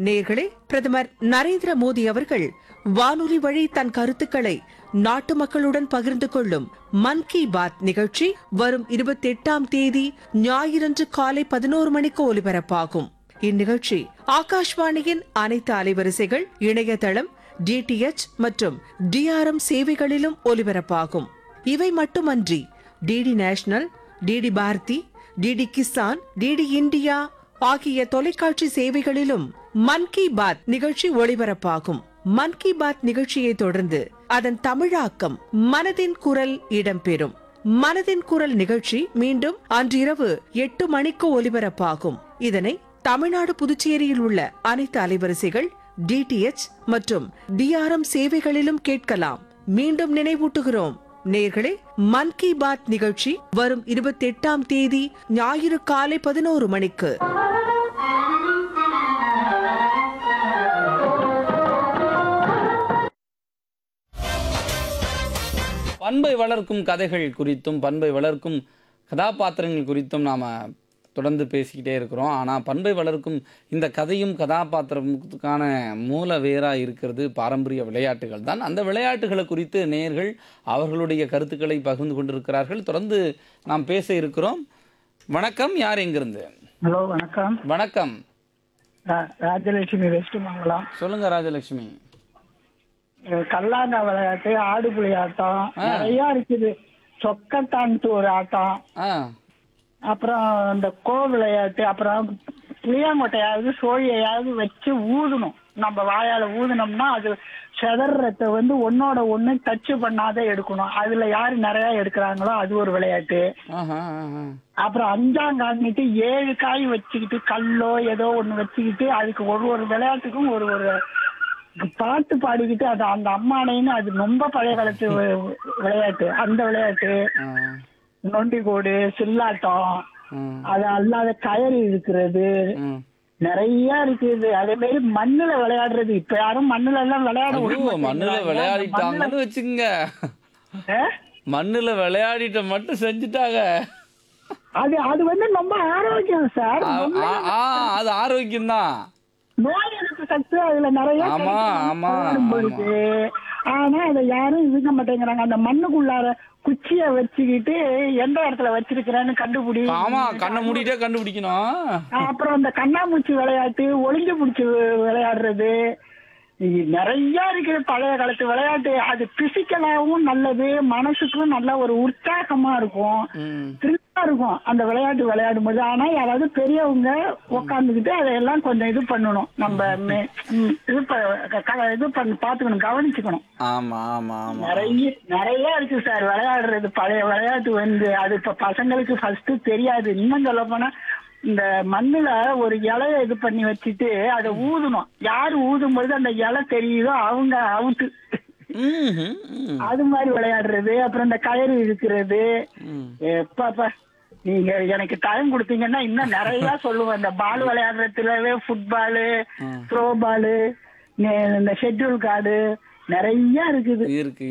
நேர்களே பிரதமர் நரேந்திர மோடி அவர்கள் வானொலி வழி தன் கருத்துக்களை நாட்டு மக்களுடன் பகிர்ந்து கொள்ளும் மன் கி பாத் நிகழ்ச்சி வரும் இருபத்தி எட்டாம் தேதி ஞாயிறன்று காலை பதினோரு மணிக்கு ஒலிபரப்பாகும் இந்நிகழ்ச்சி ஆகாஷ்வாணியின் அனைத்து அலைவரிசைகள் இணையதளம் டிடிஎச் மற்றும் டிஆர்எம் சேவைகளிலும் ஒலிபரப்பாகும் இவை மட்டுமன்றி DD national DD Bharati DD Kisan DD India ஆகிய தொலைக்காட்சி சேவைகளிலும் மன் கி பாத் நிகழ்ச்சி ஒளிபரப்பாகும் மன் கி பாத் நிகழ்ச்சியை தொடர்ந்து அதன் தமிழாக்கம் மனதின் குரல் இடம்பெறும் மனதின் குரல் நிகழ்ச்சி மீண்டும் அன்றிரவு எட்டு மணிக்கு ஒலிபரப்பாகும் இதனை தமிழ்நாடு புதுச்சேரியில் உள்ள அனைத்து அலைவரிசைகள் டிடிஎச் மற்றும் டிஆர்எம் சேவைகளிலும் கேட்கலாம் மீண்டும் நினைவூட்டுகிறோம் நேர்களே மன் கி பாத் நிகழ்ச்சி வரும் இருபத்தி எட்டாம் தேதி ஞாயிறு காலை பதினோரு மணிக்கு பண்பை வளர்க்கும் கதைகள் குறித்தும் பண்பை வளர்க்கும் கதாபாத்திரங்கள் குறித்தும் நாம் தொடர்ந்து பேசிக்கிட்டே இருக்கிறோம் ஆனால் பண்பை வளர்க்கும் இந்த கதையும் கதாபாத்திரத்துக்கான மூல வேராக இருக்கிறது பாரம்பரிய விளையாட்டுகள் தான் அந்த விளையாட்டுகளை குறித்து நேயர்கள் அவர்களுடைய கருத்துக்களை பகிர்ந்து கொண்டிருக்கிறார்கள் தொடர்ந்து நாம் பேச இருக்கிறோம் வணக்கம் யார் எங்கிருந்து ஹலோ வணக்கம் வணக்கம் ரா- ராஜலட்சுமி வெஸ்ட் மங்கலம் சொல்லுங்க ராஜலட்சுமி அஹ் கல்லாங்கா விளையாட்டு ஆடுபுலி ஆட்டம் நிறைய இருக்குது சொக்கத்தான்ட்டு ஒரு ஆட்டம் ஆ அப்புறம் இந்த கோ விளையாட்டு அப்புறம் புளியாங்கொட்டையாவது சோழியையாவது வச்சு ஊதணும் நம்ம வாயால ஊதுனோம்னா அது செதறத வந்து ஒன்னோட ஒண்ணு டச் பண்ணாத எடுக்கணும் அதுல யாரு நிறைய எடுக்கிறாங்களோ அது ஒரு விளையாட்டு ஆஹா ஆஹா. அப்புறம் அஞ்சாங்கான்னுட்டு ஏழு காய் வச்சுக்கிட்டு கல்லோ ஏதோ ஒண்ணு வச்சுக்கிட்டு அதுக்கு ஒரு ஒரு விளையாட்டுக்கும் ஒரு ஒரு பாட்டு பாடிக்கிட்டு அது அந்த அம்மானைன்னு அது ரொம்ப பழைய காலத்து வி- விளையாட்டு அந்த விளையாட்டு ஆ நொண்டிகோடு சில்லாட்டம் ம் அது அல்லாத கயறு இருக்கிறது ம் நிறைய இருக்குது அதே மாதிரி மண்ணுல விளையாடுறது இப்ப யாரும் மண்ணுல எல்லாம் விளையாட விட ஐயோ மண்ணுல மாட்டேங்கிறாங்க. விளையாடிட்டாங்கன்னு வச்சுக்கோங்க ஆ? மண்ணுல விளையாடிட்ட மட்டும் செஞ்சுட்டாங்க அது அது வந்து ரொம்ப ஆரோக்கியம் சார் ஆ, ஆ, ஆ, அது ஆரோக்கியம் தான் நோய் எதிர்ப்பு சக்தி அதுல நிறைய ஆமா, கிடைக்கும் ஆமா, விளையாடும் பொழுது. ஆனா அதை யாரும் இருக்க மாட்டேங்கிறாங்க அந்த மண்ணுக்குள்ளார குச்சிய வச்சுக்கிட்டு எந்த இடத்துல வச்சிருக்கிறேன்னு கண்டுபிடி ஆமா கண்ணை மூடிட்டே கண்டுபிடிக்கணும் அப்புறம் அந்த கண்ணாமூச்சி விளையாட்டு ஒளிஞ்சு பிடிச்சி விளையாடுறது இது நிறைய இருக்குது பழைய காலத்து விளையாட்டு அது பிசிக்கலாவும் நல்லது மனசுக்கும் நல்ல ஒரு உற்சாகமா இருக்கும் ம் திருப்தியா இருக்கும் அந்த விளையாட்டு விளையாடும் போது ஆனா யாராவது பெரியவங்க உட்காந்துக்கிட்டு அதையெல்லாம் கொஞ்சம் இது பண்ணணும் நம்ம மே- ம், இது ப- க- க- இது பண்ணி பாத்துக்கணும் கவனிச்சுக்கணும் ஆமா ஆமா ஆமா நிறைய நிறைய இருக்கு சார் விளையாடுறது பழைய விளையாட்டு வந்து அது இப்ப பசங்களுக்கு ஃபர்ஸ்ட் தெரியாது இன்னும் சொல்ல போனா இந்த மண்ணுல ஒரு இலைய இது பண்ணி வச்சுட்டு அதை ஊதணும் யாரு ஊதும் பொழுது அந்த இலை தெரியுதோ அவங்க அவுட்டு ம்ஹும், ம், அது மாதிரி விளையாடுறது அப்புறம் இந்த கயிறு இழுக்கிறது ம். எப்பாப்பா நீங்க எனக்கு டைம் கொடுத்தீங்கன்னா இன்னும் நிறைய சொல்லுவேன் இந்த பால் விளையாடுறதுலவே ஃபுட்பாலு த்ரோ பாலு இந்த ஷெட்யூல் கார்டு நிறைய இருக்குது இருக்கு